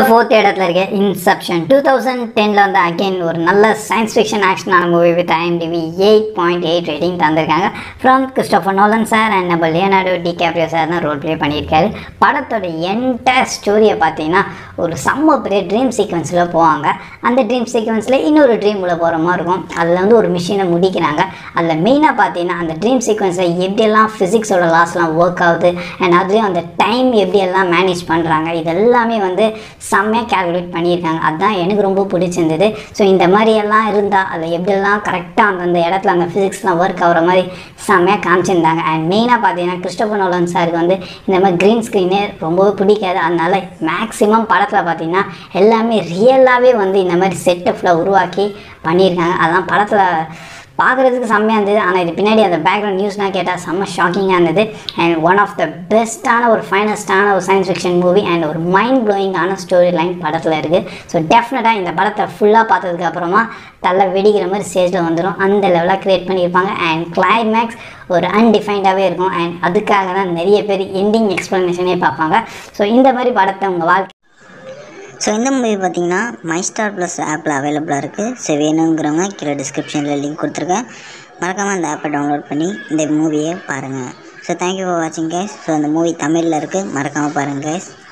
fourth இடத்துல இருக்க Inception two thousand டெனில் வந்து அகைன் ஒரு நல்ல சயின்ஸ் ஃபிக்ஷன் ஆக்ஷனான movie with IMDb eight point eight rating தந்திருக்காங்க from Christopher Nolan sir and நம்ம லியனார்டோ டி கேப்ரியோ சார் தான் ரோல் ப்ளே பண்ணியிருக்காரு படத்தோட என்டையர் ஸ்டோரியை பார்த்தீங்கன்னா ஒரு செம்ம பெரிய ட்ரீம் சீக்வன்ஸில் போவாங்க அந்த ட்ரீம் சீக்வன்ஸில் இன்னொரு ட்ரீம் உள்ள போகிற மாதிரி இருக்கும் அதில் வந்து ஒரு மிஷினை முடிக்கிறாங்க அதில் மெயினாக பார்த்தீங்கன்னா அந்த ட்ரீம் சீக்வன்ஸில் எப்படியெல்லாம் ஃபிசிக்ஸோட லாஸ்லாம் ஒர்க் ஆகுது அண்ட் அதுலேயும் அந்த டைம் எப்படியெல்லாம் மேனேஜ் பண்ணுறாங்க இது எல்லாமே வந்து செம்மையாக கேல்குலேட் பண்ணியிருக்காங்க அதுதான் எனக்கு ரொம்ப பிடிச்சிருந்தது ஸோ இந்த மாதிரியெல்லாம் இருந்தால் அதை எப்படியெல்லாம் கரெக்டாக அந்தந்த இடத்துல அந்த ஃபிசிக்ஸ்லாம் ஒர்க் ஆகிற மாதிரி செம்மையாக காமிச்சிருந்தாங்க அண்ட் மெயினாக பார்த்தீங்கன்னா கிறிஸ்டோபர் நோலன் சாருக்கு வந்து இந்த மாதிரி க்ரீன் ஸ்க்ரீனே ரொம்பவே பிடிக்காது அதனால மேக்ஸிமம் படத்தில் பார்த்தீங்கன்னா எல்லாமே ரியலாகவே வந்து இந்த மாதிரி செட்டப்பில் உருவாக்கி பண்ணியிருக்காங்க அதான் படத்தில் பார்க்குறதுக்கு செம்மையாக இருந்தது ஆனால் இது பின்னாடி அந்த பேக்ரவுண்ட் நியூஸ்லாம் கேட்டால் செம்ம ஷாக்கிங்காக இருந்தது அண்ட் ஒன் ஆஃப் த பெஸ்ட்டான ஒரு ஃபைனஸ்டான ஒரு சயின்ஸ் ஃபிக்ஷன் மூவி அண்ட் ஒரு மைண்ட் ப்ளோயிங்கான ஸ்டோரி லைன் படத்தில் இருக்குது ஸோ டெஃபினட்டாக இந்த படத்தை ஃபுல்லாக பார்த்ததுக்கு அப்புறமா தலை வெடிக்கிற மாதிரி ஸ்டேஜில் வந்துடும் அந்த லெவலாக க்ரியேட் பண்ணியிருப்பாங்க அண்ட் கிளைமேக்ஸ் ஒரு அன்டிஃபைன்டாகவே இருக்கும் அண்ட் அதுக்காக தான் நிறைய பேர் எண்டிங் எக்ஸ்ப்ளனேஷனே பார்ப்பாங்க ஸோ இந்த மாதிரி படத்தை உங்கள் வாழ்க்கை ஸோ இந்த மூவி பார்த்தீங்கன்னா மை ஸ்டார் ப்ளஸ் ஆப்பில் அவைலபிளாக இருக்குது ஸோ வேணுங்கிறவங்க கீழே டிஸ்கிரிப்ஷனில் லிங்க் கொடுத்துருக்கேன் மறக்காமல் அந்த ஆப்பை டவுன்லோட் பண்ணி இந்த மூவியை பாருங்கள் ஸோ தேங்க்யூ ஃபார் வாட்சிங் கைஸ் ஸோ அந்த மூவி தமிழில் இருக்குது மறக்காமல் பாருங்கள் கைஸ்